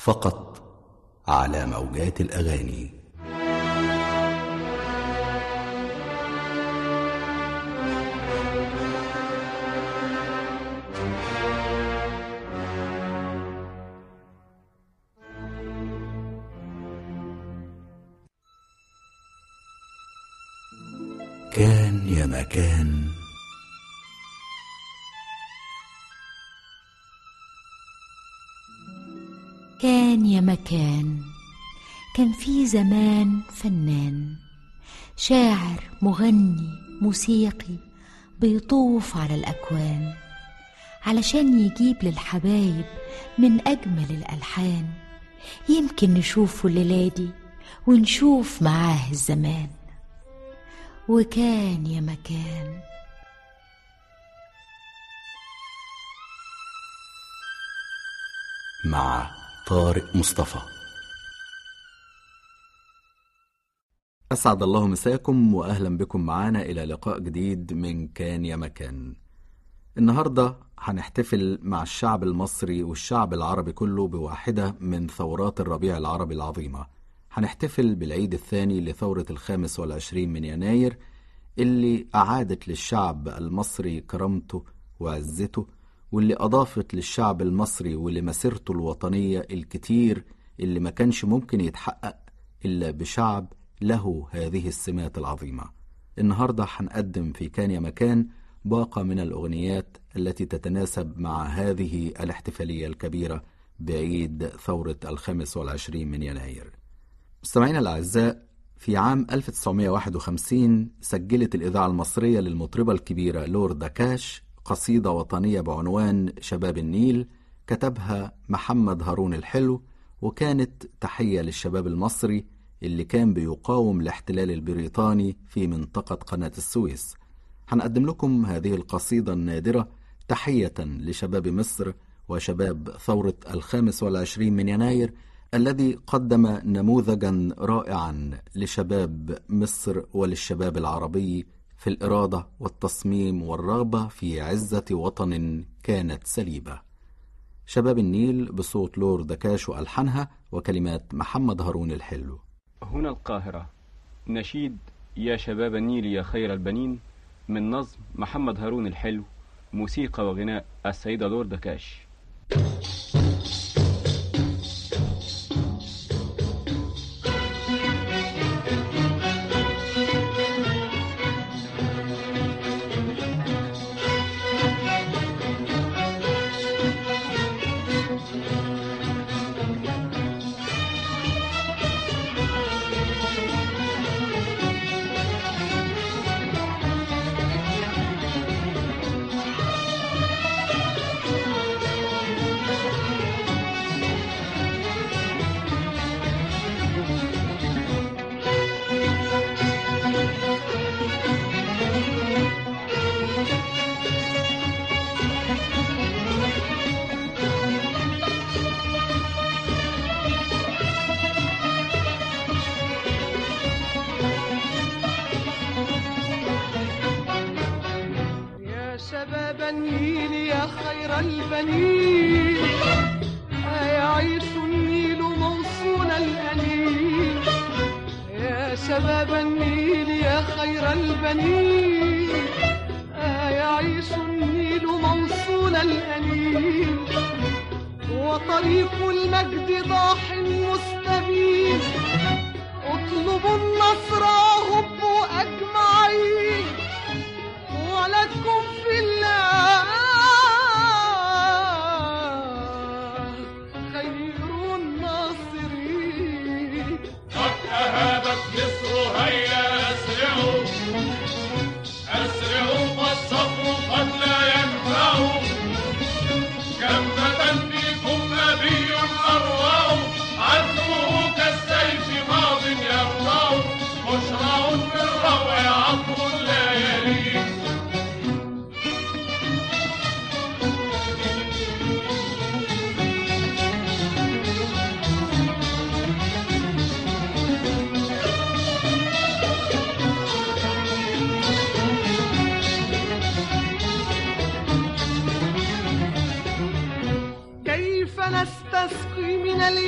فقط على موجات الاغاني كان يا مكان كان يا مكان كان في زمان فنان شاعر مغني موسيقي بيطوف على الأكوان علشان يجيب للحبايب من أجمل الألحان يمكن نشوفه الليلة دي ونشوف معاه الزمان وكان يا مكان مع طارق مصطفى أسعد الله مساكم وأهلا بكم معانا إلى لقاء جديد من كان يا مكان النهاردة هنحتفل مع الشعب المصري والشعب العربي كله بواحدة من ثورات الربيع العربي العظيمة هنحتفل بالعيد الثاني لثورة الخامس والعشرين من يناير اللي أعادت للشعب المصري كرامته وعزته واللي أضافت للشعب المصري ولمسيرته الوطنية الكتير اللي ما كانش ممكن يتحقق إلا بشعب له هذه السمات العظيمة النهاردة هنقدم في كان يا مكان باقة من الأغنيات التي تتناسب مع هذه الاحتفالية الكبيرة بعيد ثورة الخامس والعشرين من يناير مستمعينا الأعزاء في عام 1951 سجلت الإذاعة المصرية للمطربة الكبيرة لوردا كاش قصيدة وطنية بعنوان شباب النيل كتبها محمد هارون الحلو وكانت تحية للشباب المصري اللي كان بيقاوم الاحتلال البريطاني في منطقة قناة السويس هنقدم لكم هذه القصيدة النادرة تحية لشباب مصر وشباب ثورة الخامس والعشرين من يناير الذي قدم نموذجا رائعا لشباب مصر وللشباب العربي في الإرادة والتصميم والرغبة في عزة وطن كانت سليبة شباب النيل بصوت لور دكاش وألحانها وكلمات محمد هارون الحلو هنا القاهرة نشيد يا شباب النيل يا خير البنين من نظم محمد هارون الحلو موسيقى وغناء السيدة لور دكاش يا شباب النيل يا خير البنين أيعيش النيل موصون الأنين يا شباب النيل يا خير البنين أيعيش النيل موصون الأنين وطريق المجد ضاح مستبين اطلبوا النصر وهبوا أجمعين ولكم في الله خير الناصرين قد أهابت مصر هيا أسرعوا أسرعوا فالصبر قد لا ينفع كم فتى فيكم أبي أروع عزمه كالسيف ماض يرضع بشرى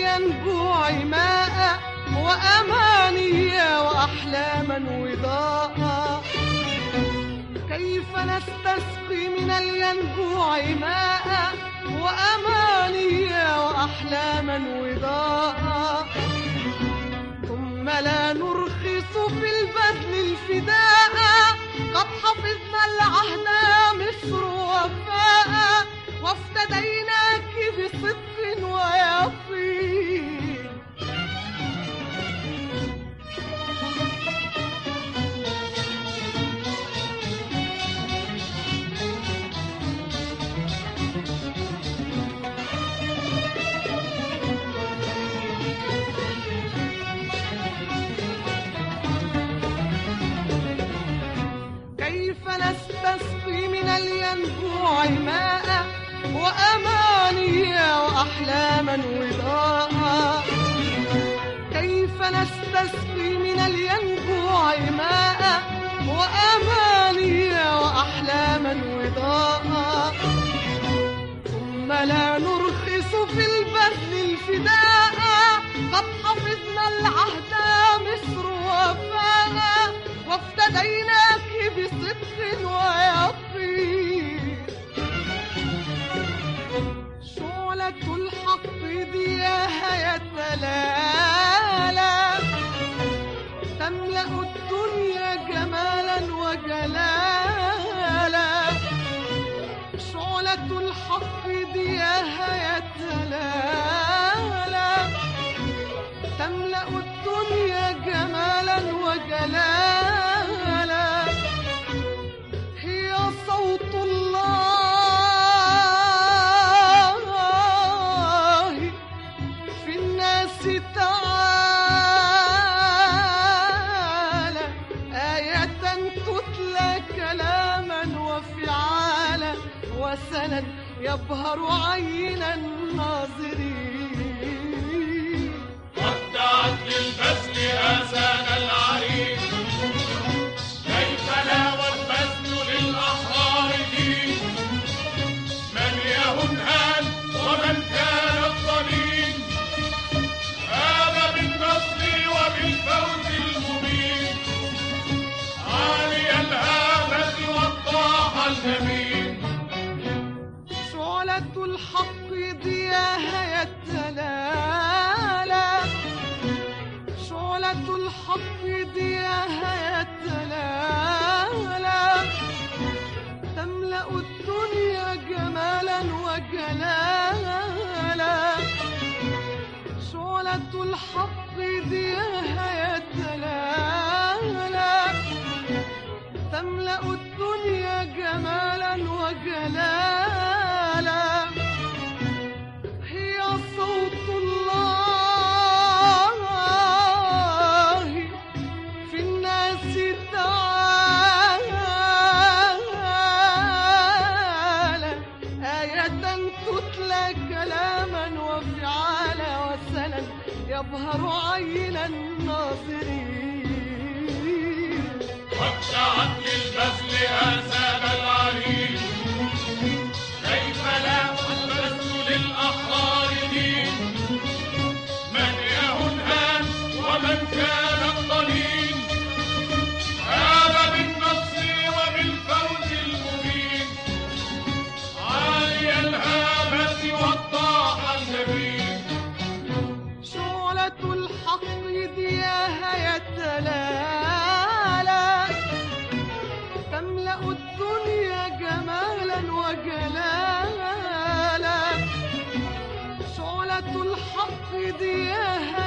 الينبوع ماء وأماني وأحلاما وضاء كيف نستسقي من الينبوع ماء وأماني وأحلاما وضاء ثم لا نرخص في البذل الفداء قد حفظنا العهد مصر وفاء وافتديناك بصدق ويقين كيف نستسقي من الينبوع ماء وأماني وأحلاما وضاء كيف نستسقي من الينبوع ماء وأماني وأحلاما وضاء ثم لا نرخص في البذل الفداء قد حفظنا العهد مصر وفاء وافتديناك بصدق ويقين شعلة الحق ضياها يتلالى تملأ الدنيا جمالا وجلالا شعلة الحق ضياها يتلالى تملأ الدنيا جمالا وجلالا هي صوت الله في الناس تعالى آية تتلى كلاما وفعالا وسنا يبهر عين الناظرين ودعت للبذل آذان العريق كيف لا والبذل للأحرار دين من يهنهان ومن كان الضليل آب بالنصر وبالفوز المبين عالي الهامة والطاعة النبيل شعلة الحق ضياها يتلالى شعلة الحق ضياها يتلالى تملأ الدنيا جمالا وجلالا شعلة الحق ضياها يتلالى تملأ الدنيا جمالا وجلالا هي صوت الله في الناس تعالى آية تتلى كلاما وفعالا وسنا يبهر عين الناظرين ودعت للبذل آذان العريق كيف لا والبذل للأحرار دين من يهنهان ومن كان الضليل هاب بالنصر وبالفوز المبين عالي الهامة والطاعة النبيل شعلة الحق ضياها يتلالى تملأ الدنيا جمالا وجلالا شعلة الحق ضياها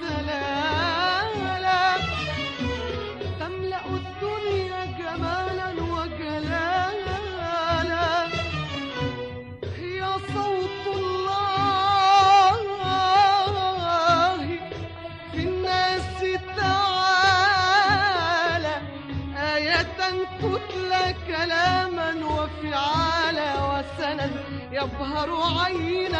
يتلالى تملأ الدنيا جمالا وجلالا هي صوت الله في الناس تعالى آية تتلى كلاما وفعالا وسنا يبهر عين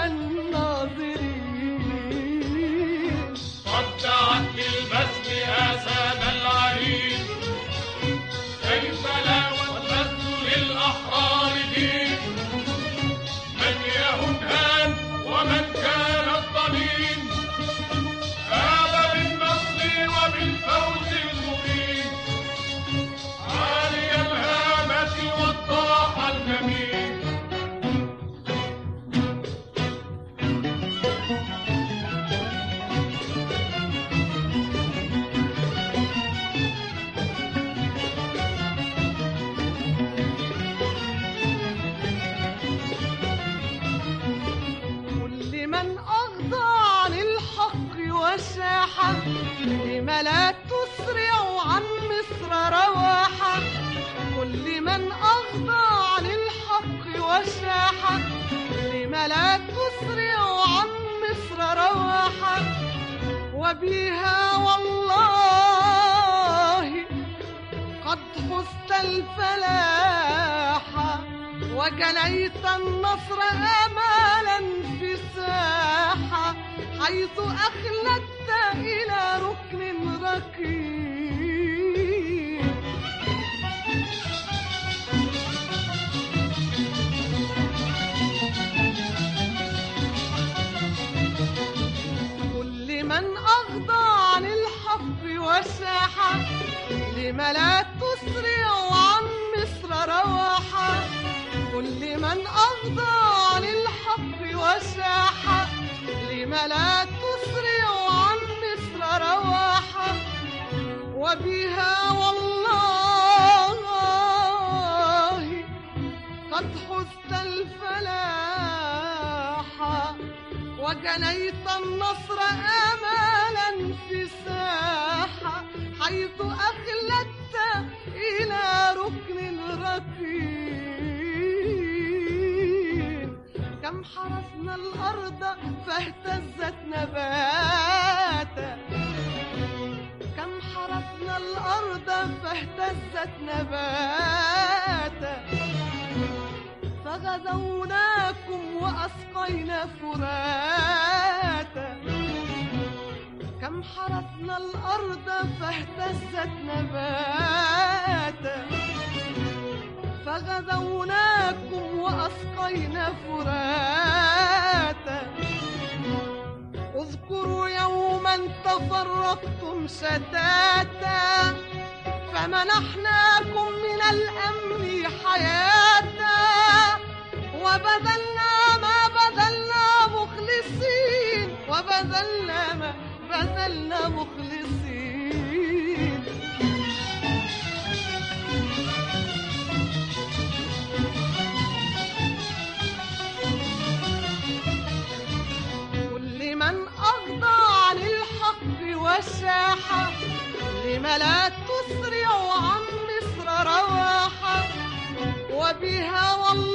الناظرين ودعت للبذل آذان العريق كيف لا والبذل للأحرار دين من يهنهان ومن كان الضليل لم لا تسرع عن مصر رواحة كل من أخضع للحق وشاحة لم لا تسرع عن مصر رواحة وبها والله قد فزت الفلاح وجنيت النصر امالا في ساحه حيث اخلدت الى ركن ركيك كل من أخضع للحق وساحة لم لا تسرع عن مصر رواحة كل من أخضع للحق وساحة لم لا تسرع عن مصر رواحة وبها والله قد حزت الفلاح وجنيت النصر آمالا في ساحة حيث أخلدت إلى ركن ركين كم حرسنا الأرض فاهتزت نباتا كم حرسنا الأرض فاهتزت نباتا فغزوناكم وأسقينا فراتا كم حرسنا الأرض فاهتزت نباتا فغزوناكم وأسقينا فراتا اذكروا يوما تفرقتم شتاتا فمنحناكم من الأمن حياتا وبذلنا ما بذلنا مخلصين وبذلنا ما بذلنا مخلصين كل من أخضع للحق وشاحة لم لا تسرع عن مصر رواحة وبها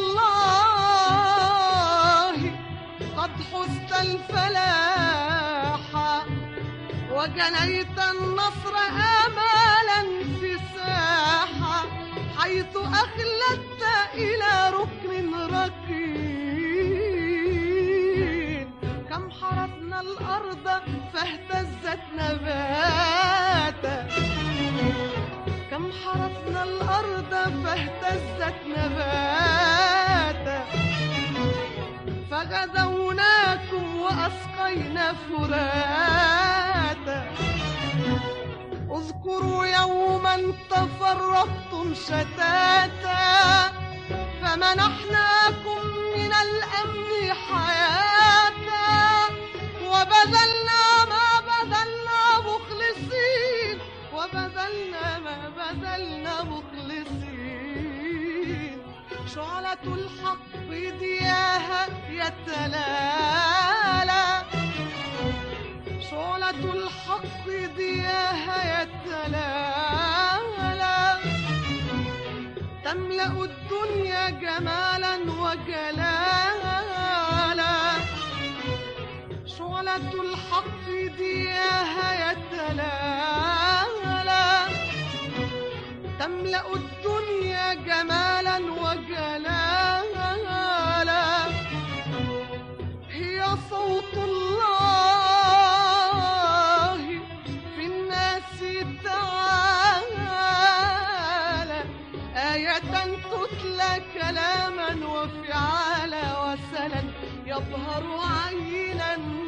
والله قد حزت الفلاح وجنيت النصر آمالا في ساحة حيث أخلدت إلى ركن ركين كم حرسنا الأرض فاهتزت نباتا كم حرسنا الأرض فاهتزت نباتا فغزوناكم وأسقينا فراتا اذكروا يوما تفرقتم شتاتا فمنحناكم من الأمن حياتا وبذلنا ما بذلنا مخلصين وبذلنا ما بذلنا مخلصين شعلة الحق ضياها يتلالى شعلة الحق ضياها يتلالى تملأ الدنيا جمالا وجلالا شعلة الحق ضياها يتلالى تملأ الدنيا جمالا وجلالا هي صوت الله في الناس تعالى آية تتلى كلاما وفعالا وسلا يظهر عين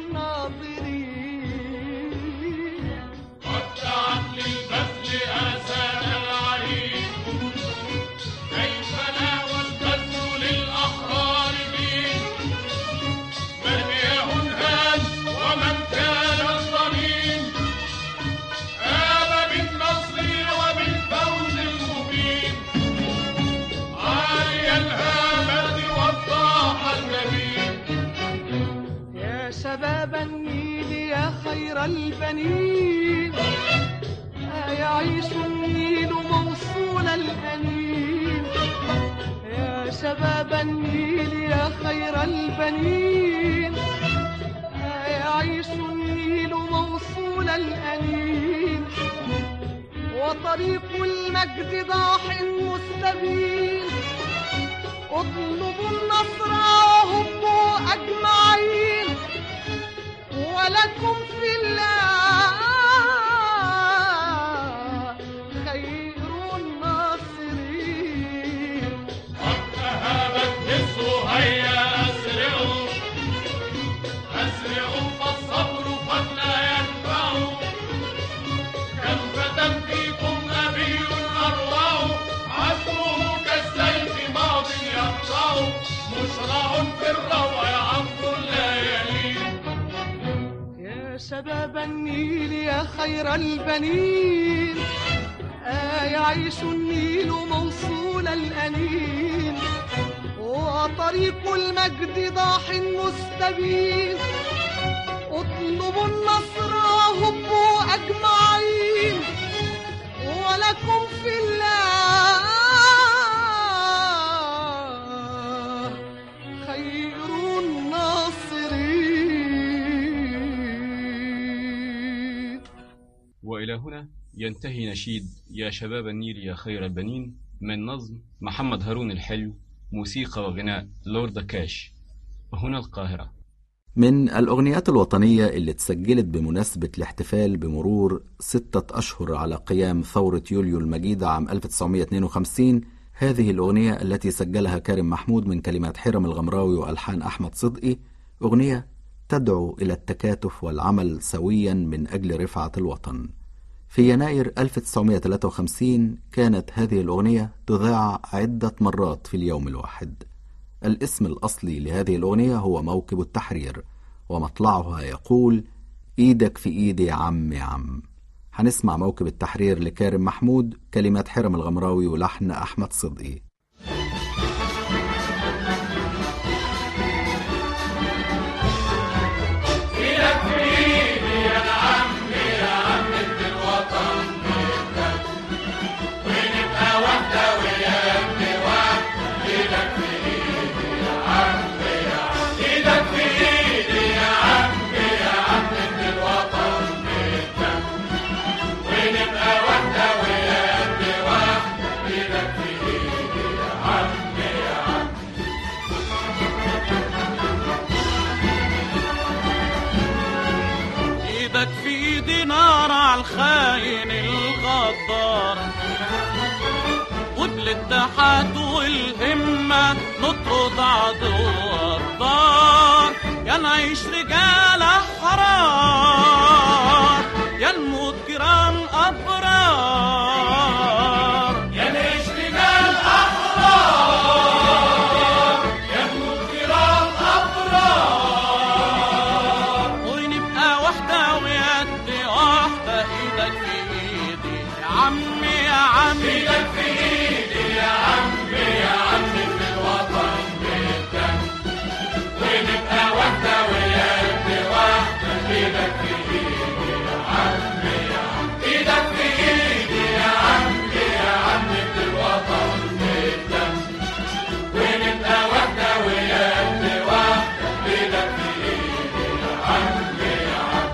الناظرين ودعت للبذل آسان العريق كيف لا والبذل للأحرار دين من يهنان ومن كان الضمين آب بالنصر وبالفوز المبين عالي الهامة والضاح النبيل يا شباب النيل يا خير البنين يعيش النيل موصول الأنين يا شباب النيل يا خير البنين يعيش النيل موصول الأنين وطريق المجد ضاح مستبين اطلبوا النصر وهبوا أجمعين ولكم في الله خير الناصرين قد ذهبت مصر هيا أسرعوا أسرعوا فالصبر قد لا ينفع كم فتى فيكم أبي أروع عزمه كالسيف ماض يقطع مسرع في الروع عبد الليالي يا شباب النيل يا خير البنين آه يعيش النيل موصول الأنين وطريق المجد ضاح مستبين اطلبوا النصر وهبوا أجمعين ولكم في الله خير الناصرين وإلى هنا ينتهي نشيد يا شباب النيل يا خير البنين من نظم محمد هارون الحلو موسيقى وغناء لورد كاش هنا القاهرة من الأغنيات الوطنية اللي اتسجلت بمناسبة الاحتفال بمرور ستة أشهر على قيام ثورة يوليو المجيدة عام 1952 هذه الأغنية التي سجلها كارم محمود من كلمات حرم الغمراوي وألحان أحمد صدقي أغنية تدعو إلى التكاتف والعمل سويا من أجل رفعة الوطن في يناير 1953 كانت هذه الأغنية تذاع عدة مرات في اليوم الواحد الاسم الأصلي لهذه الأغنية هو موكب التحرير ومطلعها يقول إيدك في إيدي يا عم يا عم هنسمع موكب التحرير لكارم محمود كلمات حرم الغمراوي ولحن أحمد صدقي إيدك في إيدي يا عم يا عم ابن الوطن نبدأ ونبقى واحدة ويا ابن واحدة إيدك في إيدي يا عم يا عم إيدك في إيدي يا عم يا عم ابن الوطن نبدأ ونبقى واحدة ويا ابن واحدة إيدك في إيدي يا عم يا عم ايدك في ايدي نار على الخاين الغدار وبالاتحاد والهمة نطرد عدو الدار يا نعيش رجال أحرار يا نموت كرام أبرار يا نعيش رجال أحرار يا نموت كرام أبرار ونبقى واحدة ويد واحدة ايدك في ايدي يا عمي يا عمي إيدك في إيدي يا عم يا عم في الوطن بالدم ونبقى واحدة ويا ابن واحدة إيدك في إيدي يا عم يا عم إيدك في إيدي يا عم يا عم في الوطن بالدم ونبقى واحدة ويا ابن واحدة إيدك في إيدي يا عم يا عم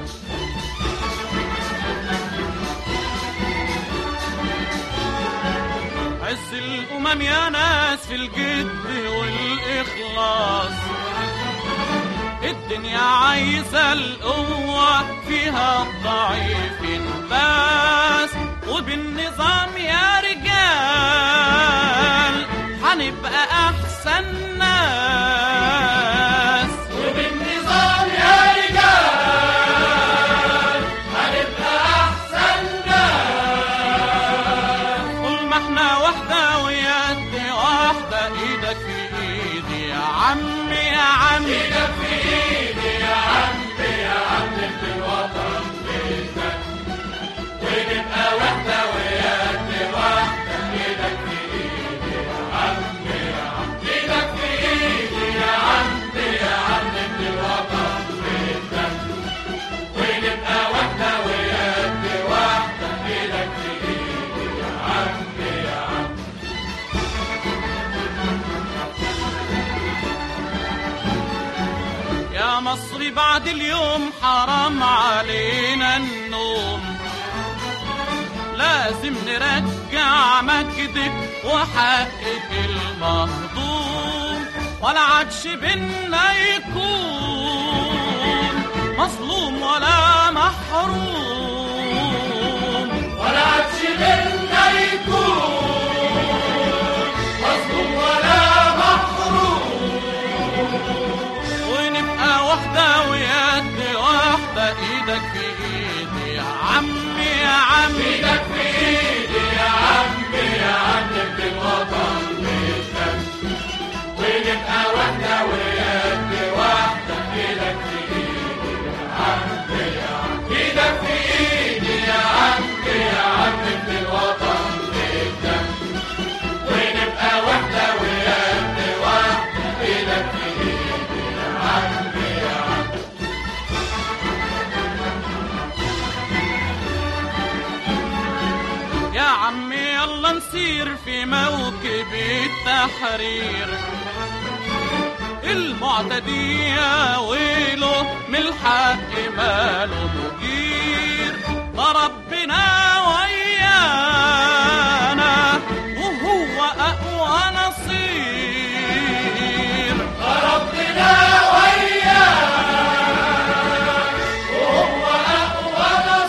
عز الأمم يا ناس في الجد والإخلاص الدنيا عايزة القوة فيها الضعيف بس وبالنظام يا رجال هنبقى أحسن ناس وبالنظام يا رجال هنبقى أحسن ناس طول ما احنا واحدة ويد واحدة ايدك في ايدي يا عمي يا عمي إيدك في إيدي يا عم يا عم في الوطن بيتك ونبقى واحدة ويا ابن واحدة إيدك في إيدي يا عم يا عم إيدك في مصر بعد اليوم حرام علينا النوم لازم نرجع مجدك وحقك المهضوم ولا عادش بينا يكون مظلوم ولا محروم ولا عادش بينا يكون مظلوم ولا محروم ونبقى واحدة ويد واحدة ايدك في ايدي يا عمي يا عمي ايدك في ايدي يا عمي يا عمي ابن الوطن بالدم ونبقى واحدة ويد واحدة ايدك في ايدي يا عمي يا عمي ايدك في ايدي يا عمي يا عمي ابن الوطن بالدم ونبقى واحدة ويد واحدة ايدك في ايدي يا عمي يا عمي يا عمي يلا نسير في موكب التحرير المعتدي يا ويله من الحق ماله مجير ده ربنا ويانا وهو أقوى نصير ربنا ويانا وهو أقوى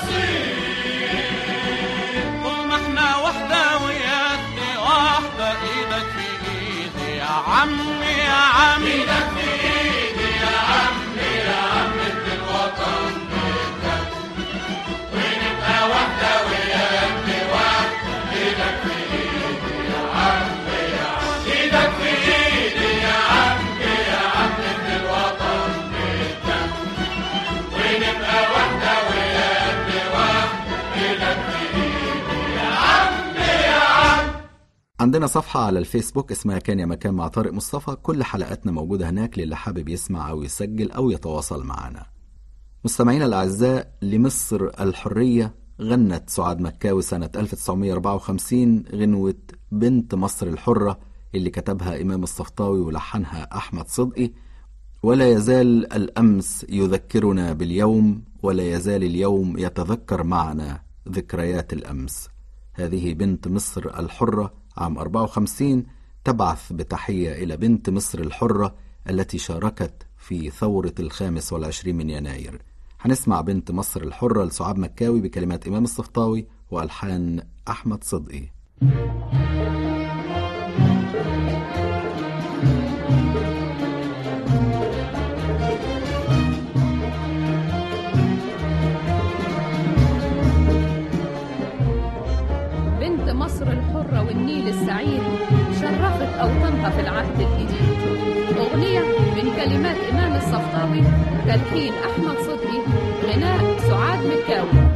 نصير طول ما احنا واحدة ويد واحدة ايدك في ايدي يا عمي يا عمي ايدك في ايدي يا عمي يا عمي ابن الوطن بالدم ونبقى واحدة ويد واحدة ايدك في ايدي يا عمي يا عمي ايدك في ايدي يا عمي يا عمي ابن الوطن بالدم ونبقى واحدة ويد واحدة ايدك في ايدي يا عمي يا عمي عندنا صفحة على الفيسبوك اسمها كان يا مكان مع طارق مصطفى كل حلقاتنا موجودة هناك للي حابب يسمع أو يسجل أو يتواصل معنا مستمعينا الأعزاء لمصر الحرية غنت سعاد مكاوي سنة 1954 غنوة بنت مصر الحرة اللي كتبها إمام الصفطاوي ولحنها أحمد صدقي ولا يزال الأمس يذكرنا باليوم ولا يزال اليوم يتذكر معنا ذكريات الأمس هذه بنت مصر الحرة عام 54 تبعث بتحية إلى بنت مصر الحرة التي شاركت في ثورة الخامس والعشرين من يناير هنسمع بنت مصر الحرة لسعاد مكاوي بكلمات إمام الصفطاوي وألحان أحمد صدقي بنت مصر الحرة والنيل السعيد شرفت أوطانها في العهد الجديد أغنية من كلمات إمام الصفطاوي تلحين أحمد صدقي غناء سعاد مكاوي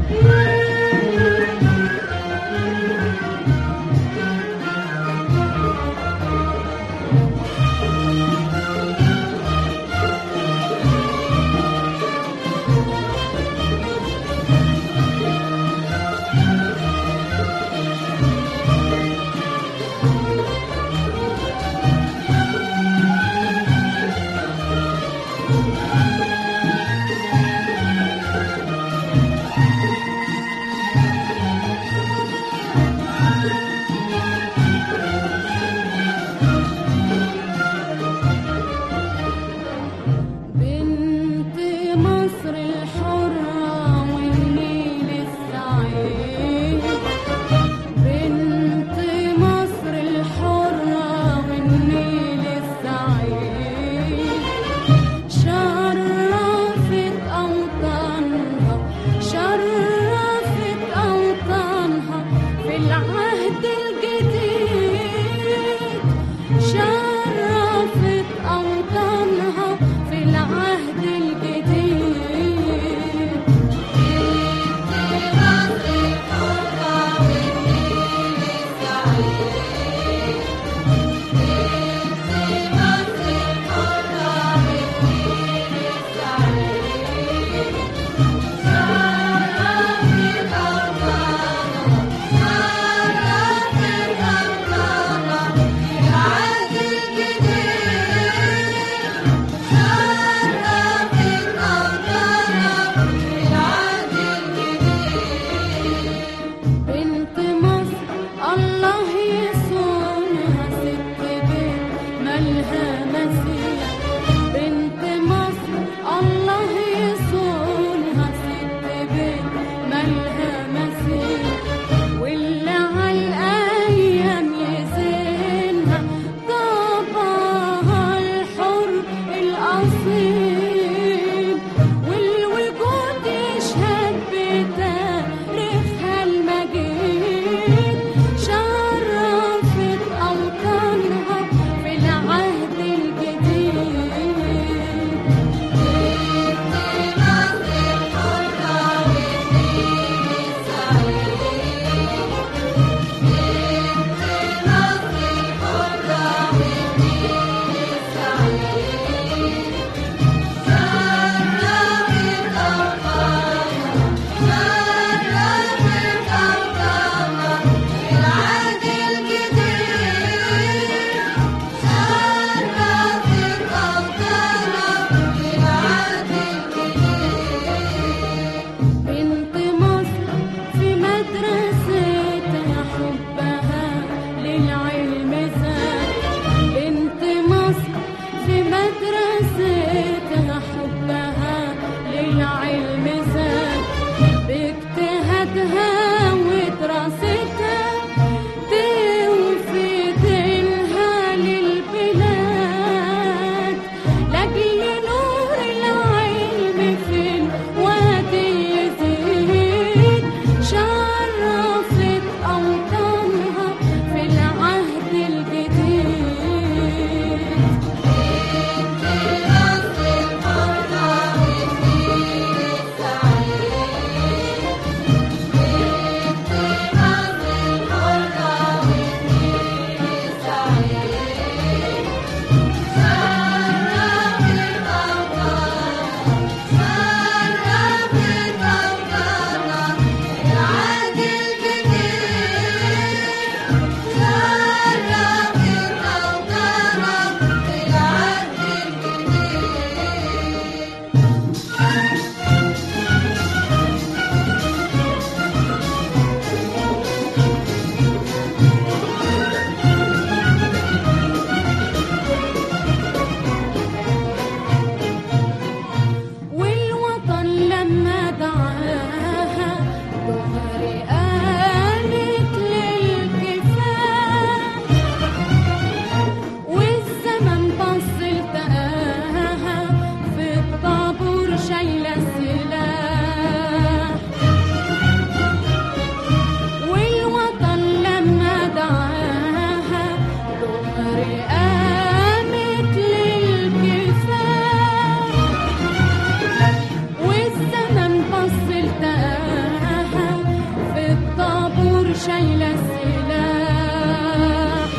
شايلة السلاح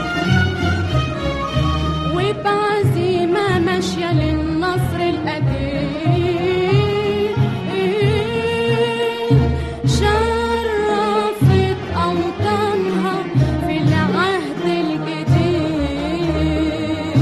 وبعزيمة ماشية للنصر القديم شرفت أوطانها في العهد الجديد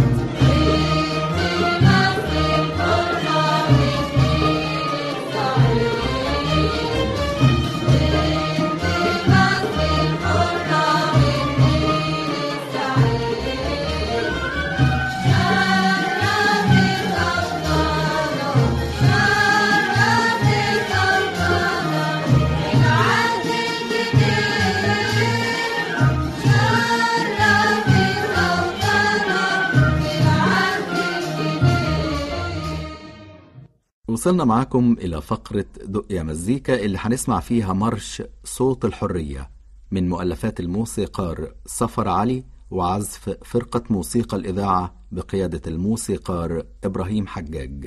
وصلنا معاكم إلى فقرة دق يا مزيكا اللي هنسمع فيها مرش صوت الحرية من مؤلفات الموسيقار صفر علي وعزف فرقة موسيقى الإذاعة بقيادة الموسيقار إبراهيم حجاج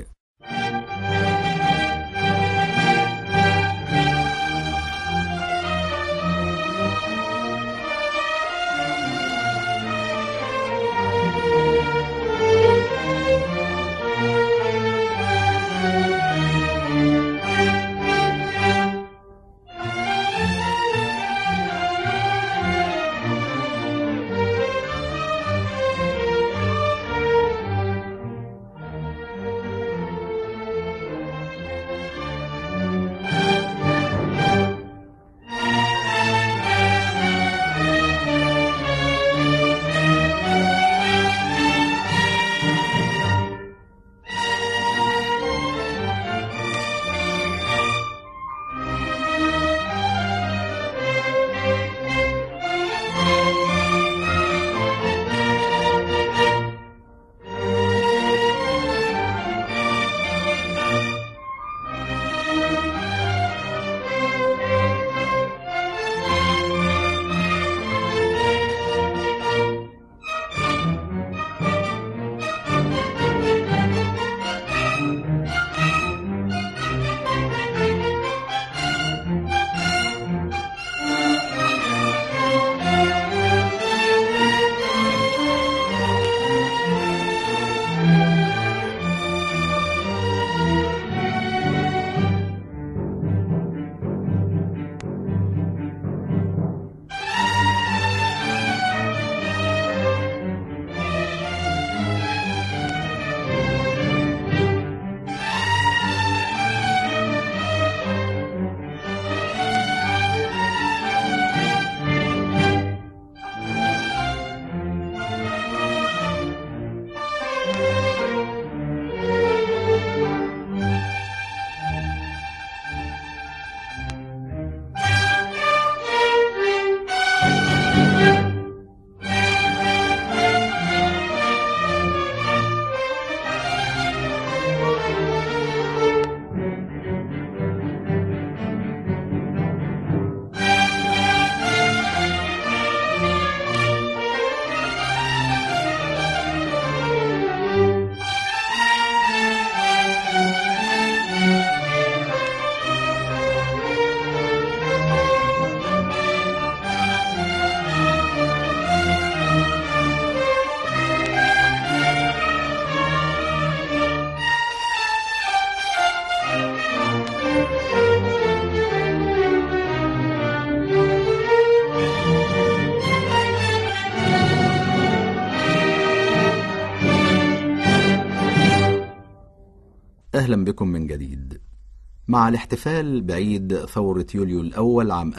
أهلا بكم من جديد مع الاحتفال بعيد ثورة يوليو الأول عام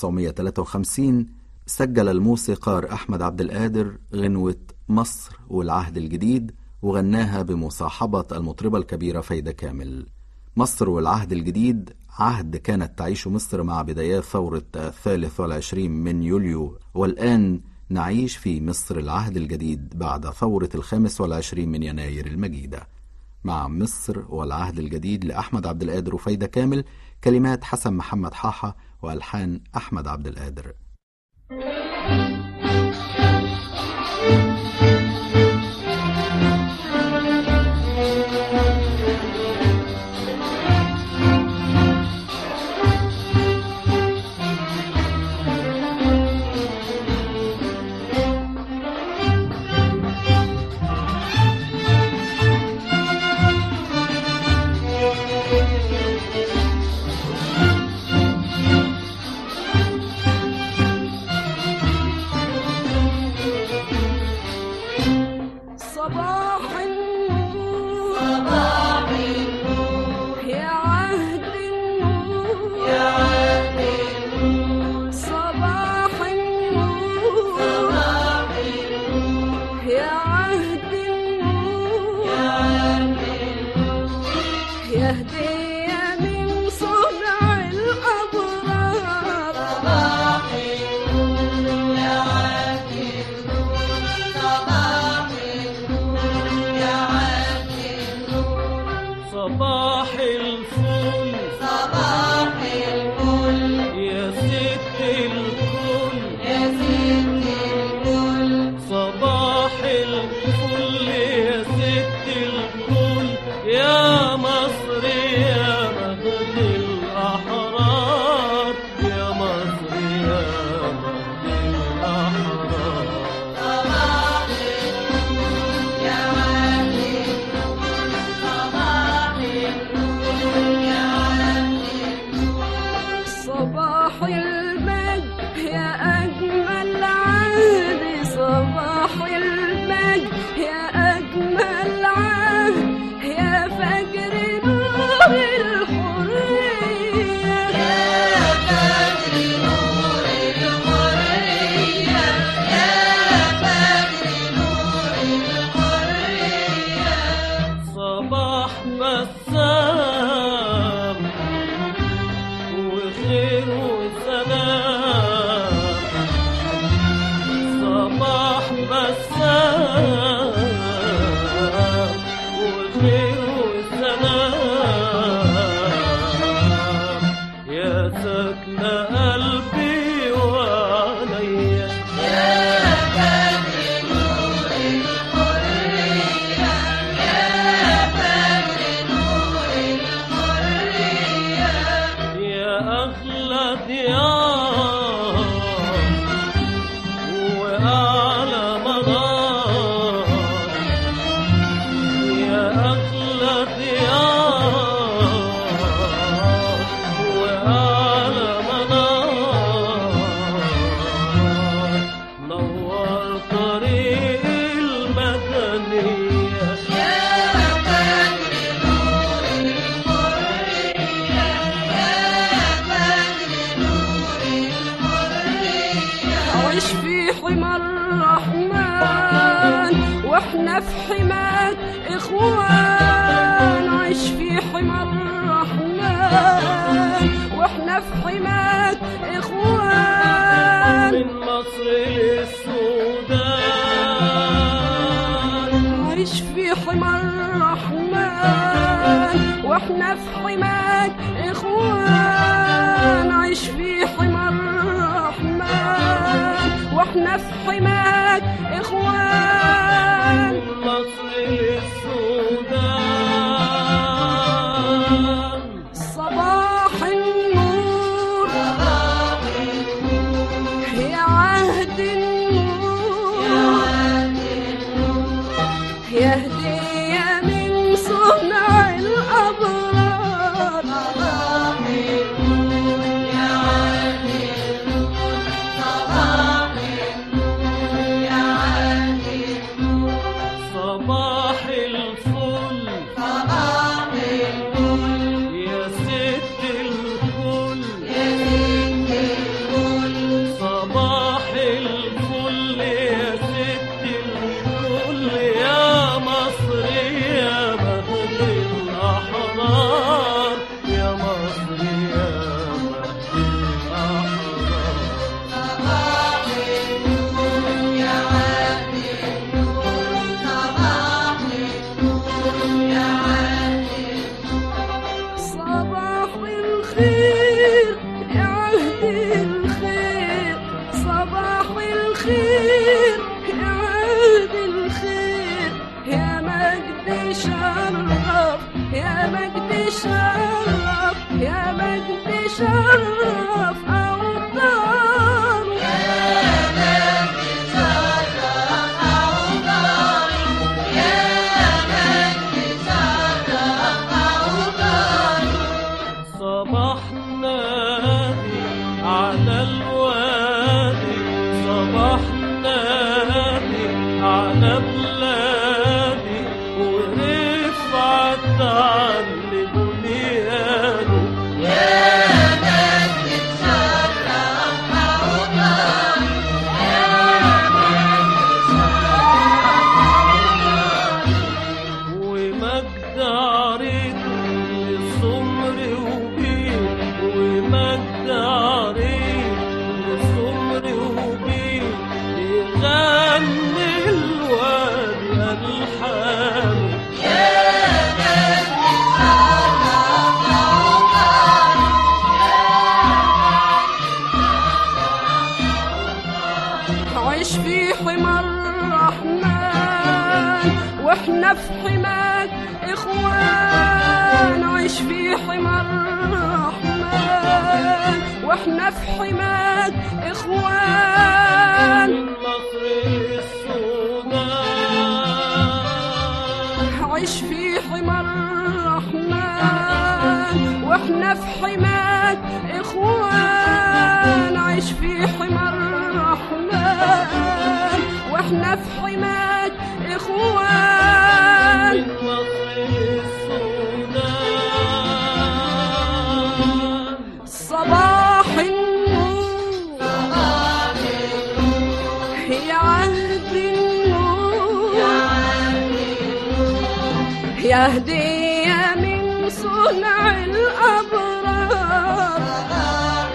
1953 سجل الموسيقار أحمد عبد القادر غنوة مصر والعهد الجديد وغناها بمصاحبة المطربة الكبيرة فايدة كامل مصر والعهد الجديد عهد كانت تعيش مصر مع بدايات ثورة الثالث والعشرين من يوليو والآن نعيش في مصر العهد الجديد بعد ثورة الخامس والعشرين من يناير المجيدة مع مصر والعهد الجديد لأحمد عبد القادر وفايدة كامل كلمات حسن محمد حاحة وألحان أحمد عبد القادر وخير وسلام صباح بسام وخير وسلام يا سكن قلبي وعليا يا أغلى ديار وأعلى منار يا أغلى ديار وأعلى منار نور طريق المدنية عيش في حمى الرحمن واحنا في حماك اخوان عيش في حمى الرحمن واحنا في حماك اخوان من مصر للسودان عيش في حمى الرحمن واحنا في حماك اخوان عيش في حمى الرحمن واحنا في حماك اخوان من مصر للسودان صباح النور يا عهد النور يا هدية من صنع الأبرار صباح الفل يا ست الكل صباح الفل يا ست الكل يا مصر يا مهد الأحرار يا مصر يا مهد الأحرار صباح الخير يا عهد الخير صباح الخير يا عهد الخير يا مجد شرف يا مجد شرف يا مجد شرف أوطان صباحنا نادي على الوادي صباحنا نادي على بلادي ورفعت عن بنيانه ومجد عريض للسمر وبيه ومجد عريض للسمر وبيه يغني الوادي الحامي عيش في حمى الرحمن واحنا في حماك اخوان عيش في حمى الرحمن واحنا في حماك اخوان من مصر للسودان عيش في حمى الرحمن واحنا في حماك اخوان عيش في حمى الرحمن واحنا في حماك اخوان من مصر للسودان صباح النور يا عهد النور يا هدية من صنع الأبرار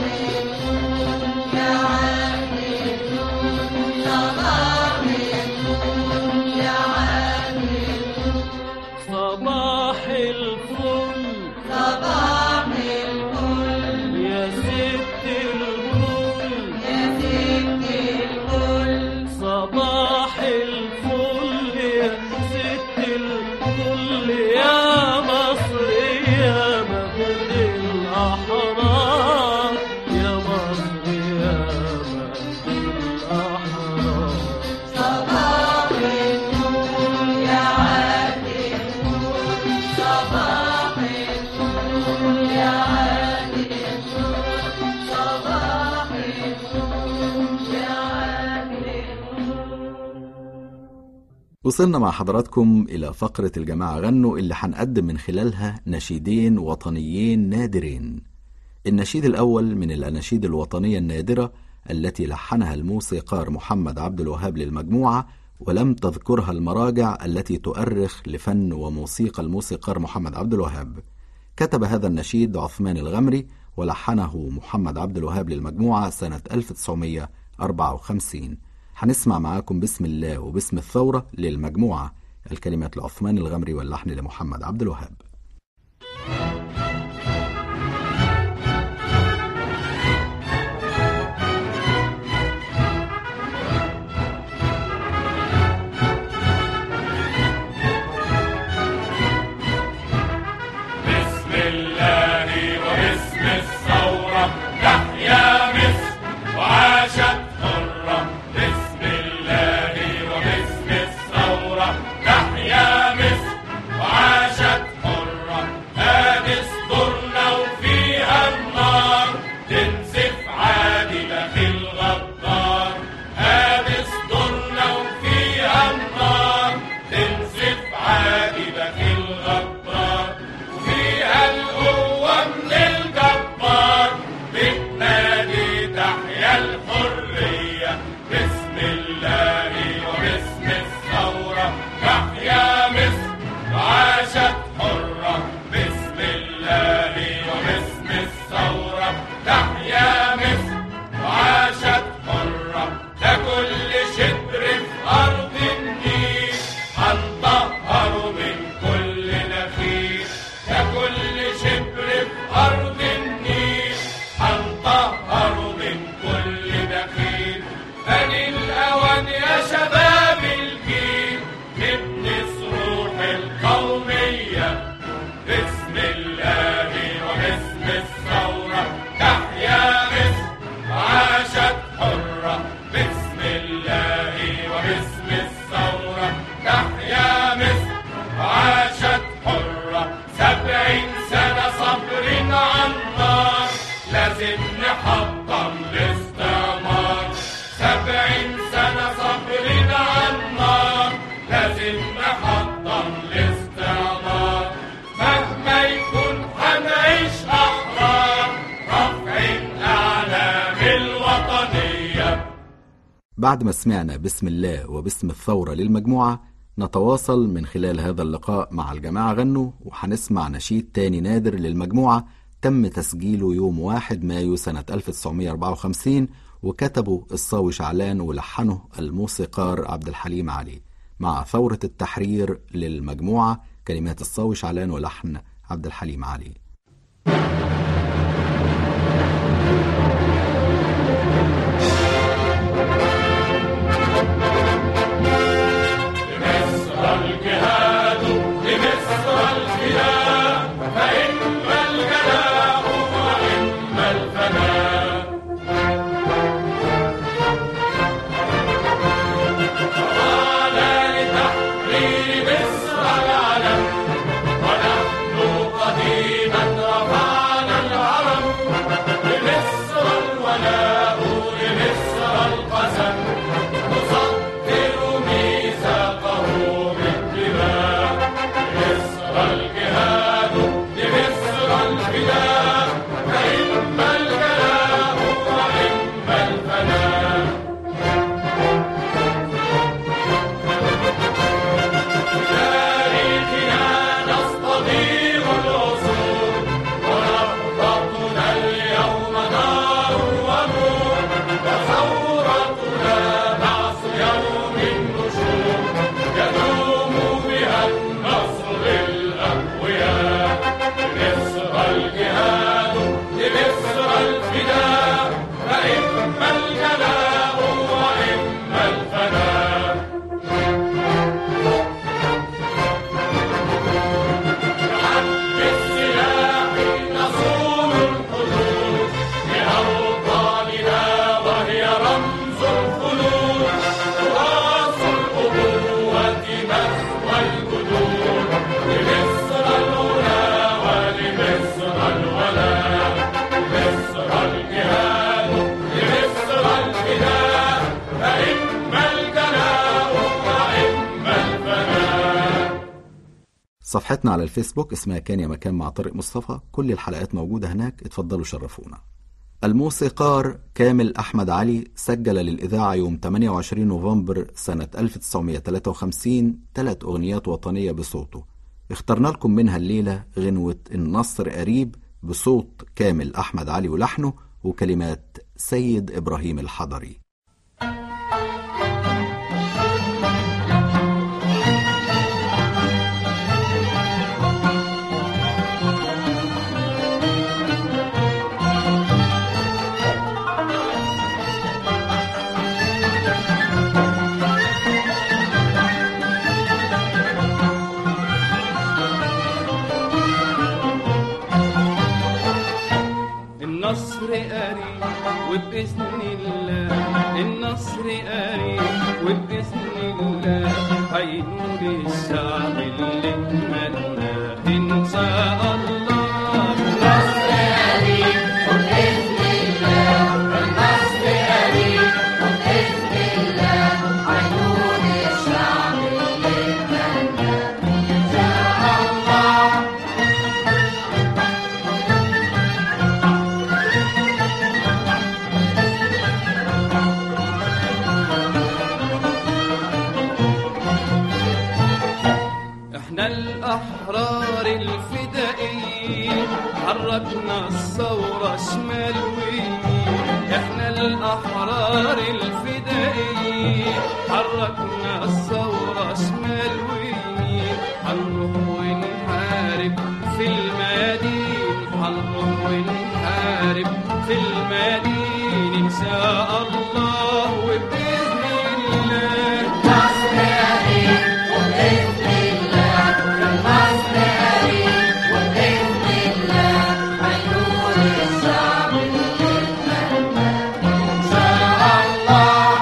وصلنا مع حضراتكم إلى فقرة الجماعة غنوا اللي هنقدم من خلالها نشيدين وطنيين نادرين النشيد الأول من الأناشيد الوطنية النادرة التي لحنها الموسيقار محمد عبد الوهاب للمجموعة ولم تذكرها المراجع التي تؤرخ لفن وموسيقى الموسيقار محمد عبد الوهاب كتب هذا النشيد عثمان الغمري ولحنه محمد عبد الوهاب للمجموعة سنة 1954 هنسمع معاكم بسم الله وباسم الثورة للمجموعة الكلمات لعثمان الغمري واللحن لمحمد عبد الوهاب بسم الله وباسم الثورة تحيا مصر وعاشت حرة بسم الله وباسم الثورة تحيا مصر وعاشت حرة هذه دستورنا وفيها النار تنسف عادلة في الغدار هذه دستورنا وفيها النار تنسف عادلة في الغدار وفيها القوة من الجبار بتنادي تحيا الحرية بسم الله وباسم الثورة تحيا مصر وعاشت حرة بسم الله وباسم الثورة تحيا مصر وعاشت حرة ده كل شبر في أرض النيل هنطهره من كل نخيل ده كل شبر في أرض النيل هنطهره من كل نخيل أني الأوان يا شباب الجيل نبني صروح القومية بسم الله وباسم الثورة تحيا مصر وعاشت حرة بسم الله وباسم الثورة تحيا مصر وعاشت حرة سبعين سنة صبر على النار لازم نحطم الاستعمار سبعين سنة صبر على النار لازم نحطم الاستعمار مهما يكون هنعيش أحرار رافعين أعلام الوطنية بعد ما سمعنا بسم الله وباسم الثورة للمجموعة نتواصل من خلال هذا اللقاء مع الجماعة غنوا وهنسمع نشيد تاني نادر للمجموعة تم تسجيله يوم 1 مايو سنة 1954 وكتبه الصاوي شعلان ولحنه الموسيقار عبد الحليم علي مع ثورة التحرير للمجموعة كلمات الصاوي شعلان ولحن عبد الحليم علي لمصر الجهاد لمصر الفداء فإما الجلاء وإما الفناء طال لتحرير مصر العلم ونحن قديما رفعنا العلم لمصر الولاء لمصر القسم نصدر ميثاقه بالدماء لمصر الجهاد لمصر الفداء فإما الجلال صفحتنا على الفيسبوك اسمها كان يا مكان مع طارق مصطفى كل الحلقات موجودة هناك اتفضلوا شرفونا الموسيقار كامل أحمد علي سجل للإذاعة يوم 28 نوفمبر سنة 1953 ثلاث أغنيات وطنية بصوته اخترنا لكم منها الليلة غنوة النصر قريب بصوت كامل أحمد علي ولحنه وكلمات سيد إبراهيم الحضري النصر قريب وبإذن الله النصر قريب وبإذن الله هينور الشعب اللي اتمناه إن شاء الله النصر قريب وبإذن الله النصر قريب وبإذن الله هينور الشعب اللي اتمناه إن شاء الله احنا الاحرار الفدائيين حركنا الثورة شمال ويمين احنا الاحرار الفدائيين حركنا الثورة شمال ويمين هنروح ونحارب في الميادين هنروح ونحارب في الميادين ان شاء الله وباذن الله مصر قريب وباذن الله مصر قريب وباذن الله هينور الشعب اللي اتمناه ان شاء الله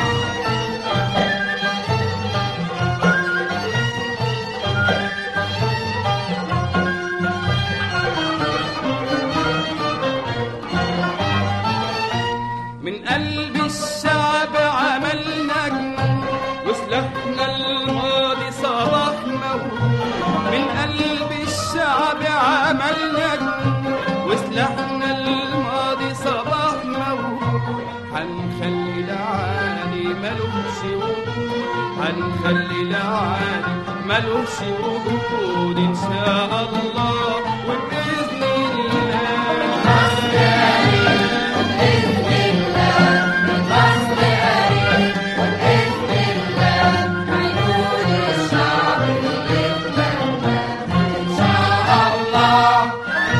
من قلب الشعب عملنا جنون وسلحنا الماضي صباح موجود من قلب الشعب عملنا جنون وسلحنا الماضي صباح موجود هنخلي العالي ملوش وجود هنخلي العالي ملوش وجود ان شاء الله وباذن الله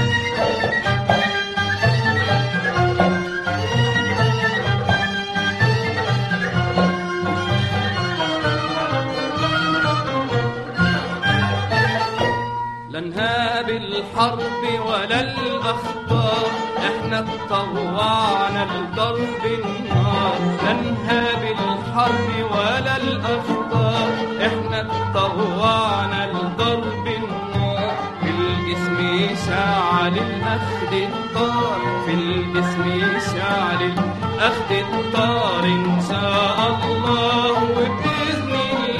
لا نهاب الحرب ولا الأخبار احنا اتطوعنا لضرب النار لا نهاب الحرب ولا الأخبار احنا اتطوعنا لضرب النار في الجسم يشعل الأخد الطار في الجسم يشعل الأخد الطار إن شاء الله وبإذن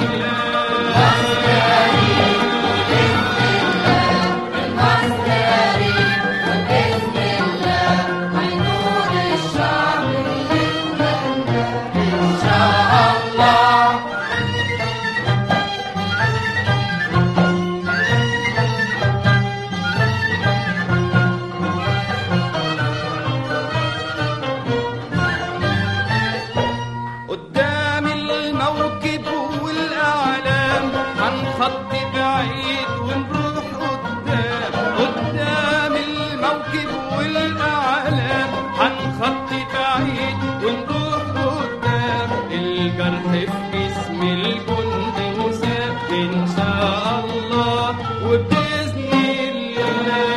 الله قدام الموكب والأعلام هنخط بعيد ونروح قدام قدام الموكب والأعلام هنخط بعيد ونروح قدام الجرح في جسم الجند مساب إن شاء الله وبإذن الله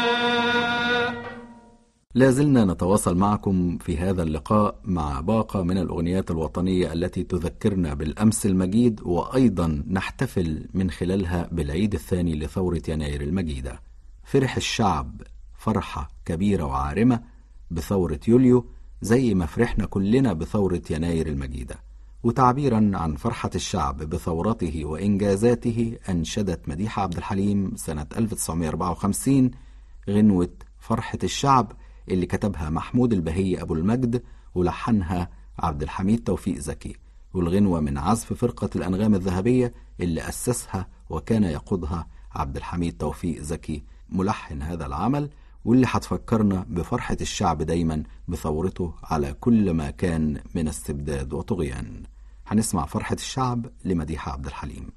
لا زلنا نتواصل معكم في هذا اللقاء مع باقة من الأغنيات الوطنية التي تذكرنا بالأمس المجيد وأيضا نحتفل من خلالها بالعيد الثاني لثورة يناير المجيدة فرح الشعب فرحة كبيرة وعارمة بثورة يوليو زي ما فرحنا كلنا بثورة يناير المجيدة وتعبيرا عن فرحة الشعب بثورته وإنجازاته أنشدت مديحة عبد الحليم سنة 1954 غنوة فرحة الشعب اللي كتبها محمود البهي أبو المجد ولحنها عبد الحميد توفيق زكي والغنوة من عزف فرقة الأنغام الذهبية اللي أسسها وكان يقودها عبد الحميد توفيق زكي ملحن هذا العمل واللي هتفكرنا بفرحة الشعب دايما بثورته على كل ما كان من استبداد وطغيان هنسمع فرحة الشعب لمديحة عبد الحليم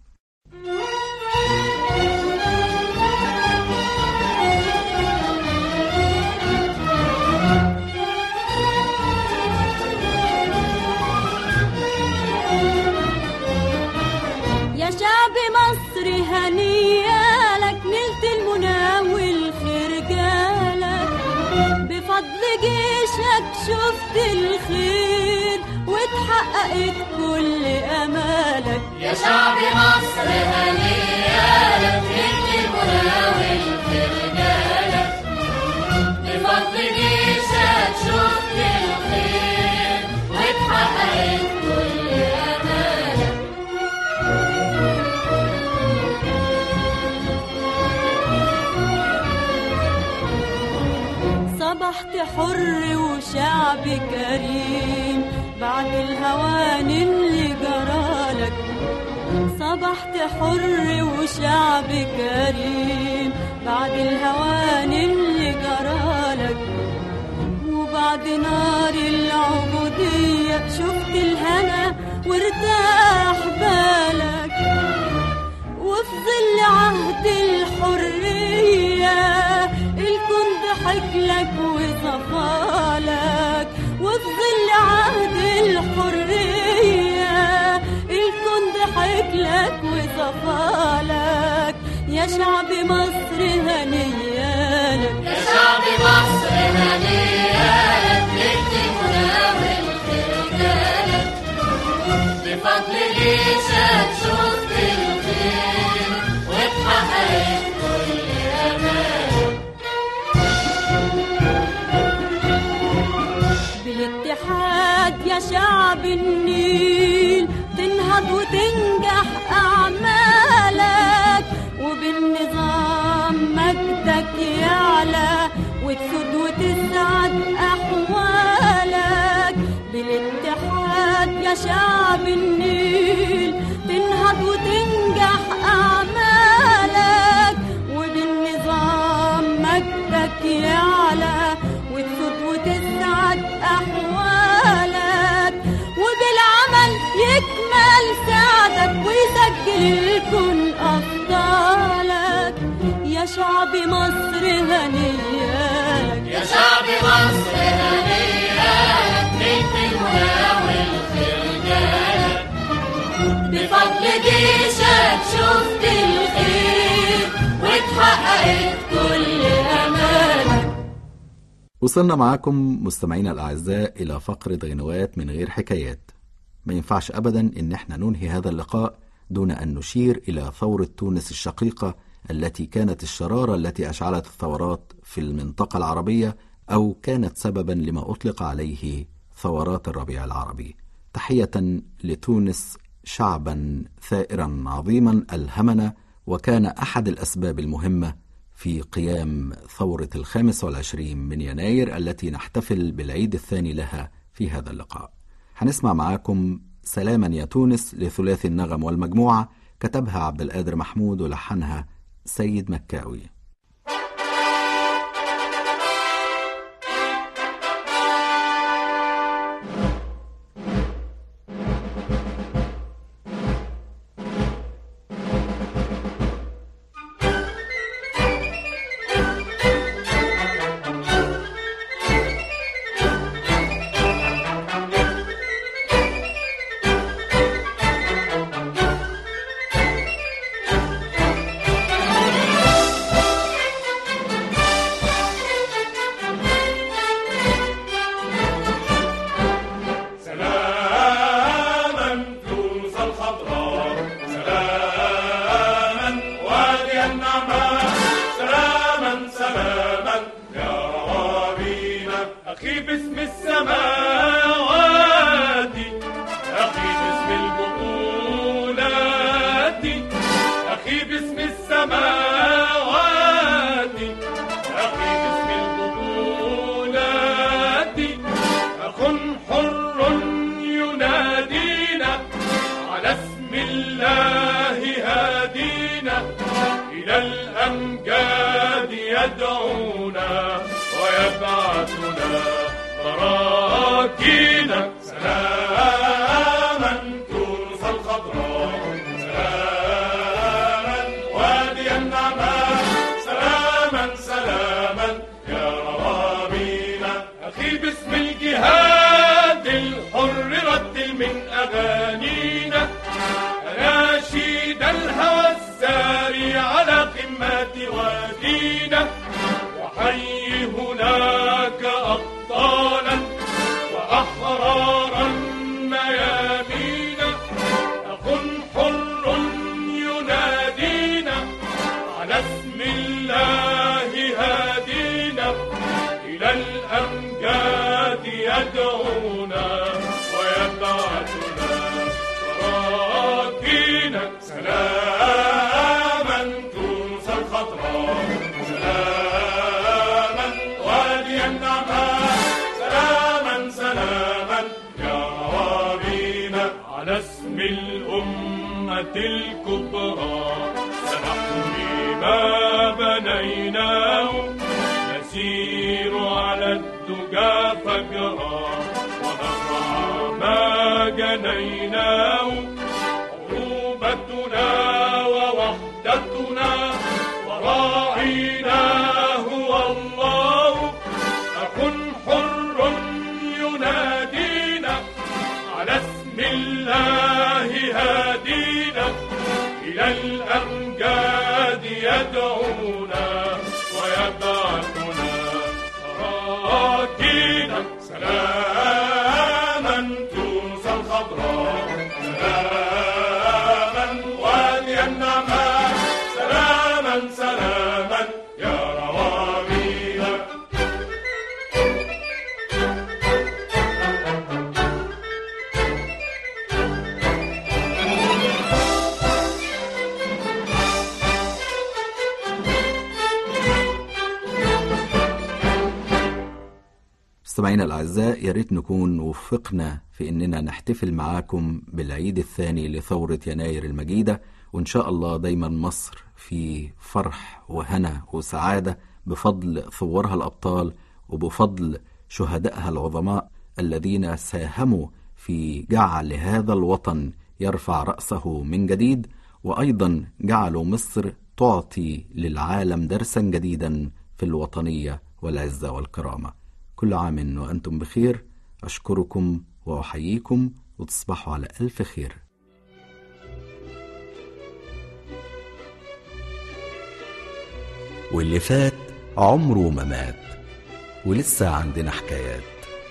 يا شعب مصر هنية لك نلت المنى والخير جالك بفضل جيشك شفت الخير واتحققت كل امالك يا شعب مصر هنية لك نلت المنى والخير جالك بفضل جيشك شفت الخير واتحققت كل امالك صبحت حر وشعب كريم بعد الهوان اللي جرالك صبحت حر وشعب كريم بعد الهوان اللي جرالك وبعد نار العبودية شفت الهنا وارتاح بالك وفي ظل عهد الحرية الكون ضحك لك وصفالك وفي ظل عهد الحرية الكون ضحك لك وصفالك يا شعب مصر هنيالك يا شعب مصر هنيالك نلت المنى والخير جالك بفضل جيشك شفت الخير واتحققت كل امالك بالاتحاد يا شعب النيل تنهض وتنجح أعمالك وبالنظام مجدك يعلى وتسود وتسعد أحوالك بالاتحاد يا شعب النيل تنهض وتنجح أعمالك وبالنظام مجدك يعلى وتسود وتسعد أحوالك وبالعمل يكمل سعدك ويسجل الكون أفضالك يا شعب مصر هنيالك يا شعب مصر هنيالك نلت المنى والخير جالك بفضل جيشك شفت الخير واتحققت كل امالك وصلنا معاكم مستمعينا الأعزاء إلى فقرة غنوات من غير حكايات ما ينفعش أبدا إن احنا ننهي هذا اللقاء دون أن نشير إلى ثورة تونس الشقيقة التي كانت الشرارة التي أشعلت الثورات في المنطقة العربية أو كانت سببا لما أطلق عليه ثورات الربيع العربي تحية لتونس شعبا ثائرا عظيما ألهمنا وكان أحد الأسباب المهمة في قيام ثورة الخامس والعشرين من يناير التي نحتفل بالعيد الثاني لها في هذا اللقاء هنسمع معاكم سلاما يا تونس لثلاثي النغم والمجموعة كتبها عبد القادر محمود ولحنها سيد مكاوي سلاما تونس الخضراء سلاما وادي النعمان سلاما سلاما يا روابينا أخي باسم السماوات أخي باسم البطولات أخي باسم السماوات أخي باسم البطولات أخ حر ينادينا على اسم الله هادينا إلى الأمجاد يدعونا ويبعثنا براكينا سلاما تونس الخضراء سلاما وادي النعمان سلاما سلاما يا روامينا أخي باسم الجهاد الحر رتل من أغانينا أناشيد الهوى الساري على قمة وادينا وحي هناك أبطالا وأحرارا ميامينا أخ حر ينادينا على اسم الله هادينا إلى الأمجاد يدعونا ويبعثنا براكينا سلاما تونس الخضراء سلاما وادي النعمان سلاما سلاما يا روابينا على اسم الأمة الكبرى سنحمي ما بنيناه نسير على الدجى فجرا ونزرع ما جنيناه عروبتنا ووحدتنا وراعينا هو الله أخ حر ينادينا على اسم الله هادينا إلى الأمجاد يدعونا ويبعثنا براكينا سلاما تونس الخضراء سلاما وادي النعمان سلاما سلاما يا روامينا مستمعينا الأعزاء يا ريت نكون وفقنا في إننا نحتفل معاكم بالعيد الثاني لثورة يناير المجيدة وإن شاء الله دايما مصر في فرح وهنا وسعادة بفضل ثورها الأبطال وبفضل شهدائها العظماء الذين ساهموا في جعل هذا الوطن يرفع رأسه من جديد وأيضا جعلوا مصر تعطي للعالم درسا جديدا في الوطنية والعزة والكرامة كل عام وأنتم بخير أشكركم وأحييكم وتصبحوا على ألف خير واللي فات عمره ما مات ولسه عندنا حكايات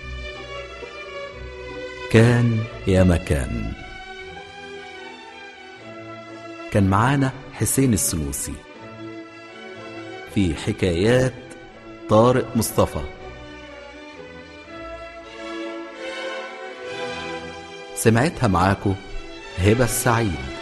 كان يا مكان كان معانا حسين السنوسي في حكايات طارق مصطفى سمعتها معاكو هبة السعيد